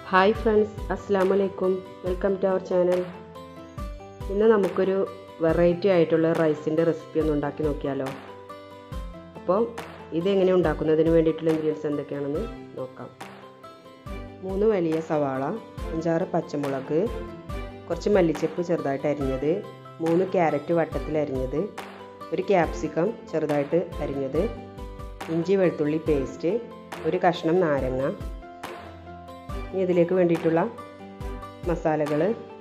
hi friends അസ്സാം വലൈക്കും welcome to our channel ഇന്ന് നമുക്കൊരു വെറൈറ്റി ആയിട്ടുള്ള റൈസിൻ്റെ റെസിപ്പി ഒന്ന് ഉണ്ടാക്കി നോക്കിയാലോ അപ്പോൾ ഇതെങ്ങനെ ഉണ്ടാക്കുന്നതിന് വേണ്ടിയിട്ടുള്ള ഇൻഗ്രീഡിയൻസ് എന്തൊക്കെയാണെന്ന് നോക്കാം മൂന്ന് വലിയ സവാള അഞ്ചാറ് പച്ചമുളക് കുറച്ച് മല്ലിച്ചപ്പ് ചെറുതായിട്ട് അരിഞ്ഞത് മൂന്ന് ക്യാരറ്റ് വട്ടത്തിൽ അരിഞ്ഞത് ഒരു ക്യാപ്സിക്കം ചെറുതായിട്ട് അരിഞ്ഞത് ഇഞ്ചി വെളുത്തുള്ളി പേസ്റ്റ് ഒരു കഷ്ണം നാരങ്ങ ഇനി ഇതിലേക്ക് വേണ്ടിയിട്ടുള്ള മസാലകൾ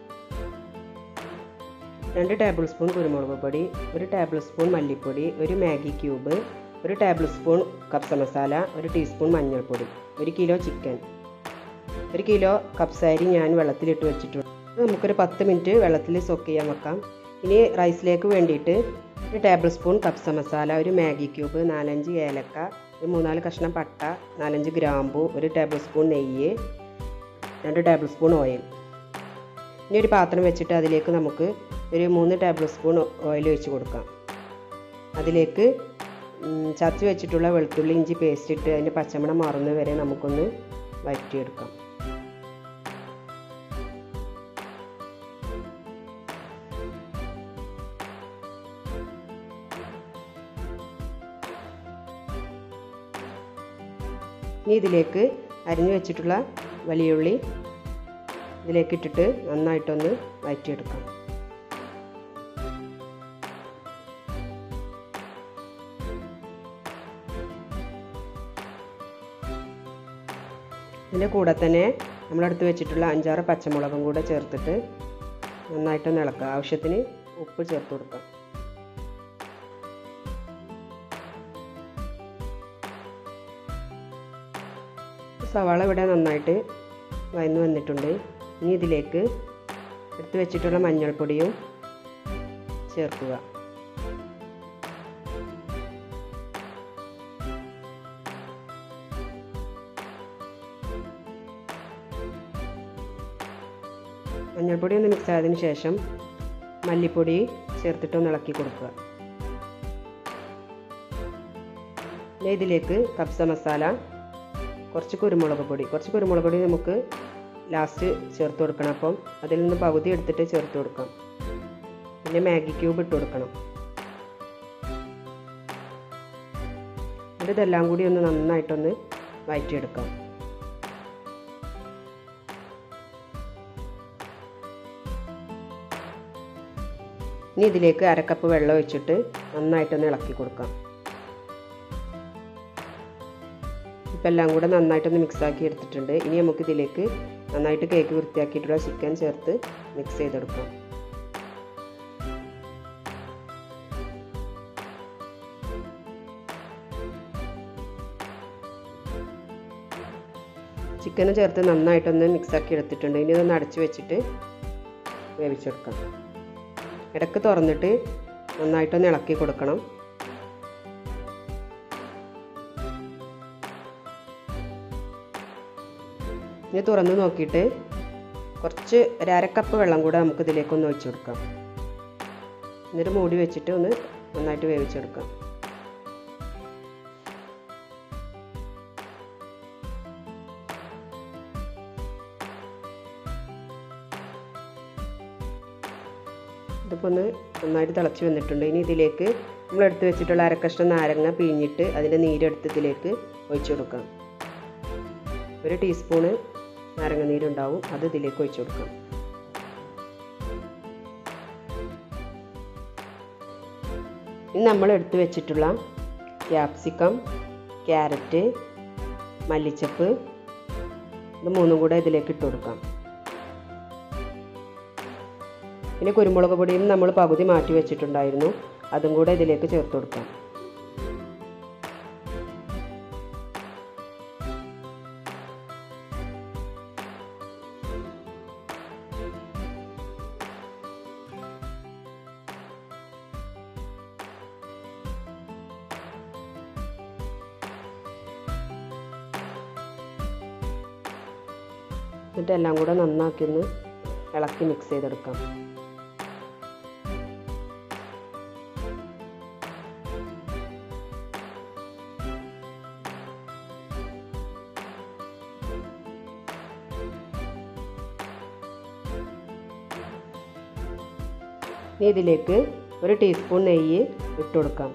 രണ്ട് ടേബിൾ സ്പൂൺ കുരുമുളക് പൊടി ഒരു ടേബിൾ സ്പൂൺ മല്ലിപ്പൊടി ഒരു മാഗി ക്യൂബ് ഒരു ടേബിൾ സ്പൂൺ കപ്സ മസാല ഒരു ടീസ്പൂൺ മഞ്ഞൾപ്പൊടി ഒരു കിലോ ചിക്കൻ ഒരു കിലോ കപ്സാരി ഞാൻ വെള്ളത്തിലിട്ട് വെച്ചിട്ടുണ്ട് നമുക്കൊരു പത്ത് മിനിറ്റ് വെള്ളത്തിൽ സോക്ക് ചെയ്യാൻ വെക്കാം ഇനി റൈസിലേക്ക് വേണ്ടിയിട്ട് ഒരു ടേബിൾ സ്പൂൺ കപ്സ മസാല ഒരു മാഗി ക്യൂബ് നാലഞ്ച് ഏലക്ക ഒരു മൂന്നാല് കഷ്ണം പട്ട നാലഞ്ച് ഗ്രാമ്പു ഒരു ടേബിൾ സ്പൂൺ നെയ്യ് രണ്ട് ടേബിൾ സ്പൂൺ ഓയിൽ ഇനി ഒരു പാത്രം വെച്ചിട്ട് അതിലേക്ക് നമുക്ക് ഒരു മൂന്ന് ടേബിൾ സ്പൂൺ ഓയിൽ ഒഴിച്ച് കൊടുക്കാം അതിലേക്ക് ചതച്ച് വെച്ചിട്ടുള്ള വെളുത്തുള്ളി ഇഞ്ചി പേസ്റ്റ് ഇട്ട് അതിൻ്റെ പച്ചമണം മാറുന്നത് വരെ നമുക്കൊന്ന് വഴറ്റിയെടുക്കാം ഇനി ഇതിലേക്ക് അരിഞ്ഞു വെച്ചിട്ടുള്ള വലിയുള്ളി ഇതിലേക്ക് ഇട്ടിട്ട് നന്നായിട്ടൊന്ന് വഴറ്റിയെടുക്കാം ഇതിൻ്റെ കൂടെ തന്നെ നമ്മളടുത്ത് വെച്ചിട്ടുള്ള അഞ്ചാറ് പച്ചമുളകും കൂടെ ചേർത്തിട്ട് നന്നായിട്ടൊന്ന് ഇളക്കുക ആവശ്യത്തിന് ഉപ്പ് ചേർത്ത് കൊടുക്കാം സവാള ഇവിടെ നന്നായിട്ട് വയന്ന് വന്നിട്ടുണ്ട് ഇനി ഇതിലേക്ക് എടുത്ത് വെച്ചിട്ടുള്ള മഞ്ഞൾപ്പൊടിയും ചേർക്കുക മഞ്ഞൾപ്പൊടി ഒന്ന് മിക്സ് ആയതിനു ശേഷം മല്ലിപ്പൊടി ചേർത്തിട്ടൊന്ന് ഇളക്കി കൊടുക്കുക പിന്നെ ഇതിലേക്ക് കപ്സ മസാല കുറച്ച് കുരുമുളക് പൊടി കുറച്ച് കുരുമുളക് പൊടി നമുക്ക് ലാസ്റ്റ് ചേർത്ത് കൊടുക്കണം അപ്പം അതിൽ നിന്ന് പകുതി എടുത്തിട്ട് ചേർത്ത് കൊടുക്കാം പിന്നെ മാഗി ക്യൂബ് ഇട്ട് കൊടുക്കണം എന്നിട്ട് ഇതെല്ലാം കൂടി ഒന്ന് നന്നായിട്ടൊന്ന് വഴറ്റിയെടുക്കാം ഇനി ഇതിലേക്ക് അരക്കപ്പ് വെള്ളം ഒഴിച്ചിട്ട് നന്നായിട്ടൊന്ന് ഇളക്കി കൊടുക്കാം ഇപ്പം എല്ലാം കൂടെ നന്നായിട്ടൊന്ന് മിക്സാക്കി എടുത്തിട്ടുണ്ട് ഇനി നമുക്ക് ഇതിലേക്ക് നന്നായിട്ട് കേക്ക് വൃത്തിയാക്കിയിട്ടുള്ള ചിക്കൻ ചേർത്ത് മിക്സ് ചെയ്തെടുക്കാം ചിക്കന് ചേർത്ത് നന്നായിട്ടൊന്ന് മിക്സാക്കി എടുത്തിട്ടുണ്ട് ഇനി ഇതൊന്ന് അടച്ചു വെച്ചിട്ട് വേവിച്ചെടുക്കാം ഇടയ്ക്ക് തുറന്നിട്ട് നന്നായിട്ടൊന്ന് ഇളക്കി കൊടുക്കണം ഇനി തുറന്ന് നോക്കിയിട്ട് കുറച്ച് ഒരു അരക്കപ്പ് വെള്ളം കൂടെ നമുക്ക് ഇതിലേക്കൊന്ന് ഒഴിച്ചു കൊടുക്കാം എന്നിട്ട് മൂടി വെച്ചിട്ട് ഒന്ന് നന്നായിട്ട് വേവിച്ചെടുക്കാം ഇതിപ്പോൾ ഒന്ന് നന്നായിട്ട് തിളച്ച് വന്നിട്ടുണ്ട് ഇനി ഇതിലേക്ക് നമ്മൾ എടുത്ത് വെച്ചിട്ടുള്ള അരക്കഷ്ണം നാരങ്ങ പിഴിഞ്ഞിട്ട് അതിൻ്റെ നീരെടുത്ത് ഇതിലേക്ക് ഒഴിച്ചു കൊടുക്കാം ഒരു ടീസ്പൂണ് നാരങ്ങ നീരുണ്ടാവും അത് ഇതിലേക്ക് ഒഴിച്ചു കൊടുക്കാം ഇനി നമ്മൾ എടുത്തു വെച്ചിട്ടുള്ള ക്യാപ്സിക്കം ക്യാരറ്റ് മല്ലിച്ചപ്പ് ഇത് മൂന്നും കൂടെ ഇതിലേക്ക് ഇട്ട് കൊടുക്കാം പിന്നെ കുരുമുളക് പൊടിയും നമ്മൾ പകുതി മാറ്റി വെച്ചിട്ടുണ്ടായിരുന്നു അതും കൂടെ ഇതിലേക്ക് ചേർത്ത് കൊടുക്കാം എന്നിട്ട് എല്ലാം കൂടെ നന്നാക്കി ഒന്ന് ഇളക്കി മിക്സ് ചെയ്തെടുക്കാം ഇനി ഇതിലേക്ക് ഒരു ടീസ്പൂൺ നെയ്യ് ഇട്ട് കൊടുക്കാം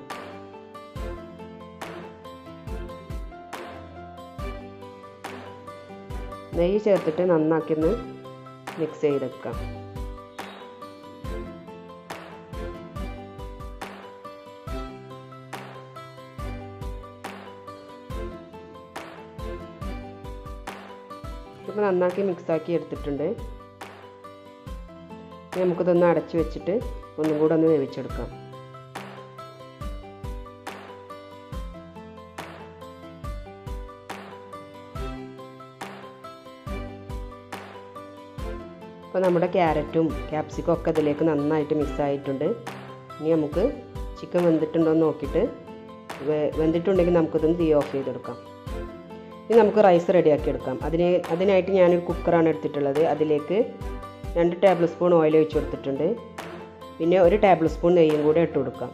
നെയ്യ് ചേർത്തിട്ട് നന്നാക്കി ഒന്ന് മിക്സ് ചെയ്തെടുക്കാം ഇപ്പോൾ നന്നാക്കി മിക്സാക്കി എടുത്തിട്ടുണ്ട് ഇനി നമുക്കിതൊന്ന് അടച്ചു വെച്ചിട്ട് ഒന്നും കൂടെ ഒന്ന് വേവിച്ചെടുക്കാം ഇപ്പോൾ നമ്മുടെ ക്യാരറ്റും ക്യാപ്സിക്കും ഒക്കെ ഇതിലേക്ക് നന്നായിട്ട് മിക്സ് ആയിട്ടുണ്ട് ഇനി നമുക്ക് ചിക്കൻ വെന്തിട്ടുണ്ടോ എന്ന് നോക്കിയിട്ട് വെന്തിട്ടുണ്ടെങ്കിൽ നമുക്കിതൊന്ന് തീ ഓഫ് ചെയ്തെടുക്കാം ഇനി നമുക്ക് റൈസ് റെഡിയാക്കി എടുക്കാം അതിന് അതിനായിട്ട് ഞാനൊരു കുക്കറാണ് എടുത്തിട്ടുള്ളത് അതിലേക്ക് രണ്ട് ടേബിൾ സ്പൂൺ ഓയിൽ ഒഴിച്ച് കൊടുത്തിട്ടുണ്ട് പിന്നെ ഒരു ടേബിൾ സ്പൂൺ നെയ്യും കൂടെ ഇട്ട് കൊടുക്കാം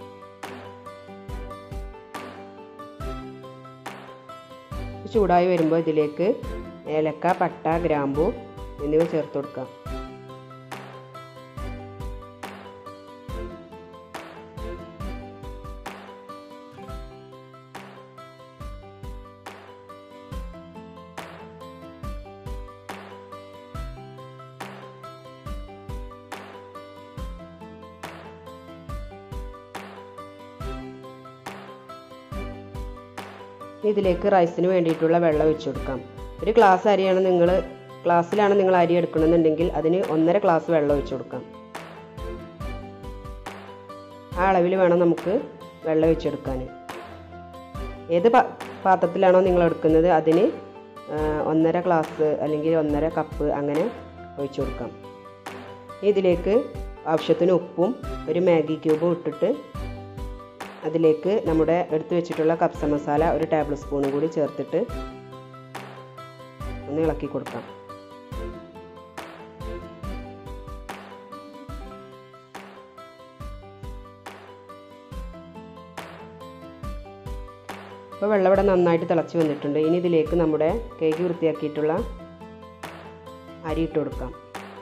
ചൂടായി വരുമ്പോൾ ഇതിലേക്ക് ഏലക്ക പട്ട ഗ്രാമ്പു എന്നിവ ചേർത്ത് കൊടുക്കാം ഇതിലേക്ക് റൈസിന് വേണ്ടിയിട്ടുള്ള വെള്ളം ഒഴിച്ചു കൊടുക്കാം ഒരു ഗ്ലാസ് അരിയാണ് നിങ്ങൾ ഗ്ലാസ്സിലാണ് നിങ്ങൾ അരി എടുക്കണമെന്നുണ്ടെങ്കിൽ അതിന് ഒന്നര ഗ്ലാസ് വെള്ളം ഒഴിച്ചു കൊടുക്കാം ആ അളവിൽ വേണം നമുക്ക് വെള്ളം ഒഴിച്ചെടുക്കാൻ ഏത് പാത്രത്തിലാണോ നിങ്ങൾ എടുക്കുന്നത് അതിന് ഒന്നര ഗ്ലാസ് അല്ലെങ്കിൽ ഒന്നര കപ്പ് അങ്ങനെ ഒഴിച്ചു കൊടുക്കാം ഇതിലേക്ക് ആവശ്യത്തിന് ഉപ്പും ഒരു മാഗി ക്യൂബും ഇട്ടിട്ട് അതിലേക്ക് നമ്മുടെ എടുത്തു വെച്ചിട്ടുള്ള കപ്സ മസാല ഒരു ടേബിൾ സ്പൂണും കൂടി ചേർത്തിട്ട് ഒന്ന് ഇളക്കി കൊടുക്കാം ഇപ്പോൾ വെള്ളം ഇവിടെ നന്നായിട്ട് തിളച്ച് വന്നിട്ടുണ്ട് ഇനി ഇതിലേക്ക് നമ്മുടെ കേക്ക് വൃത്തിയാക്കിയിട്ടുള്ള അരി ഇട്ട് കൊടുക്കാം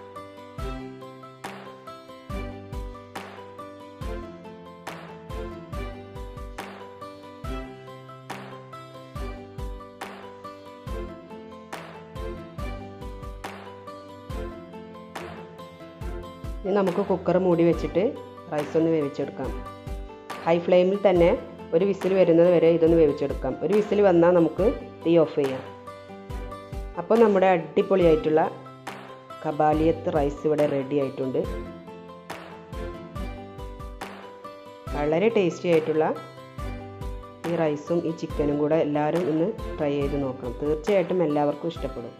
ഇനി നമുക്ക് കുക്കർ മൂടി വെച്ചിട്ട് റൈസ് ഒന്ന് വേവിച്ചെടുക്കാം ഹൈ ഫ്ലെയിമിൽ തന്നെ ഒരു വിസിൽ വരുന്നത് വരെ ഇതൊന്ന് വേവിച്ചെടുക്കാം ഒരു വിസിൽ വന്നാൽ നമുക്ക് തീ ഓഫ് ചെയ്യാം അപ്പോൾ നമ്മുടെ അടിപൊളിയായിട്ടുള്ള കബാലിയത്ത് റൈസ് ഇവിടെ റെഡി ആയിട്ടുണ്ട് വളരെ ടേസ്റ്റി ആയിട്ടുള്ള ഈ റൈസും ഈ ചിക്കനും കൂടെ എല്ലാവരും ഒന്ന് ട്രൈ ചെയ്ത് നോക്കണം തീർച്ചയായിട്ടും എല്ലാവർക്കും ഇഷ്ടപ്പെടും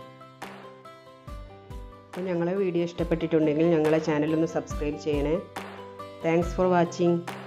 അപ്പോൾ ഞങ്ങളെ വീഡിയോ ഇഷ്ടപ്പെട്ടിട്ടുണ്ടെങ്കിൽ ഞങ്ങളെ ചാനൽ ഒന്ന് സബ്സ്ക്രൈബ് ചെയ്യണേ താങ്ക്സ് ഫോർ വാച്ചിങ്